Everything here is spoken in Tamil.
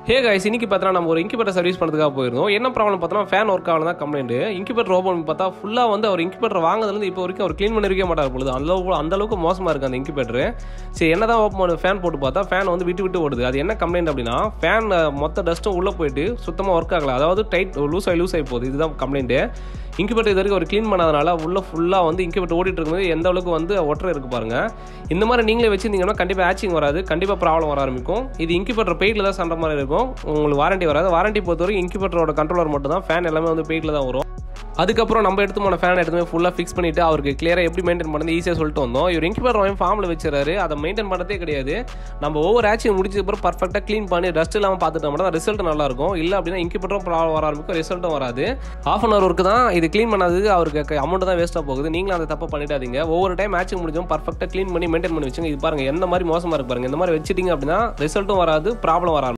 ஹே கைஸ் இன்னைக்கு பார்த்தா நம்ம ஒரு இன்குபேட்டர் சர்வீஸ் பண்ணுறதுக்காக போயிருந்தோம் என்ன ப்ராப்ளம் பார்த்தோம்னா ஃபேன் ஒர்க் ஆகலாம் தான் கம்ப்ளைண்ட் இன்குபேட்டர் ஓப்பன் பார்த்தா ஃபுல்லாக வந்து அவர் இன்குபேட்டர் வாங்குறதுலேருந்து இப்போ வரைக்கும் அவர் க்ளீன் பண்ணிருக்கவே மாட்டார் பொழுது அந்த அளவுக்கு அந்த அளவுக்கு மோசமாக இருக்குது அந்த இன்குபேட்டர் சரி என்ன தான் ஓப்பன் பண்ணி ஃபேன் போட்டு பார்த்தா ஃபேன் வந்து விட்டு விட்டு ஓடுது அது என்ன கம்ப்ளைண்ட் அப்படின்னா ஃபேன் மொத்த டஸ்ட்டும் உள்ளே போயிட்டு சுத்தமாக ஒர்க் ஆகல அதாவது டைட் லூஸ் ஆகி லூஸ் ஆகி போகுது இதுதான் கம்ப்ளைண்ட்டு இன்குபேட்டர் இது வரைக்கும் ஒரு க்ளீன் பண்ணாதனால உள்ள ஃபுல்லாக வந்து இன்குபேட்டர் ஓடிட்டு இருக்கும்போது எந்த அளவுக்கு வந்து ஒற்றை இருக்கு பாருங்க இந்த மாதிரி நீங்களே வச்சிருந்தீங்கன்னா கண்டிப்பாக ஆச்சிங் வராது கண்டிப்பாக ப்ராப்ளம் வர ஆரம்பிக்கும் இது இன்குபேட்டர் பெயிட்டில் தான் சண்டை மாதிரி இருக்கும் உங்களுக்கு வாரண்டி வராது வாரண்டி பொறுத்தவரைக்கும் இன்குபேட்டரோட கண்ட்ரோலர் மட்டும் தான் ஃபேன் எல்லாமே வந்து பெயிட்டில் தான் வரும் அதுக்கப்புறம் நம்ம எடுத்து போன ஃபேன் எடுத்து ஃபுல்லாக ஃபிக்ஸ் பண்ணிட்டு அவருக்கு கிளியராக எப்படி மெயின்டைன் பண்ணது ஈஸியாக சொல்லிட்டு வந்தோம் இவர் இன்குபேட்டர் வாங்கி ஃபார்மில் வச்சுறாரு அதை மெயின்டைன் பண்ணதே கிடையாது நம்ம ஒவ்வொரு ஆக்ஷன் முடிச்ச அப்புறம் பர்ஃபெக்டாக க்ளீன் பண்ணி டஸ்ட் இல்லாமல் பார்த்துட்டோம் மட்டும் ரிசல்ட் நல்லா இருக்கும் இல்லை அப்படின்னா இன்குபேட்டரும் ப்ராப்ளம் வர ஆரம்பிக்கும் ரிசல்ட்டும் வராது ஆஃப் அன் ஹவருக்கு தான் இது க்ளீன் பண்ணாததுக்கு அவருக்கு அமௌண்ட் தான் வேஸ்ட்டாக போகுது நீங்களும் அந்த தப்பை பண்ணிடாதீங்க ஒவ்வொரு டைம் மேட்சிங் முடிஞ்சோம் பர்ஃபெக்டாக க்ளீன் பண்ணி மெயின்டைன் பண்ணி வச்சுங்க இது பாருங்க எந்த மாதிரி மோசமாக இருக்கு பாருங்க இந்த மாதிரி வச்சிட்டீங்க அப்படின்னா ரிசல்ட்டும் வராது ப்ராப்ளம் வராது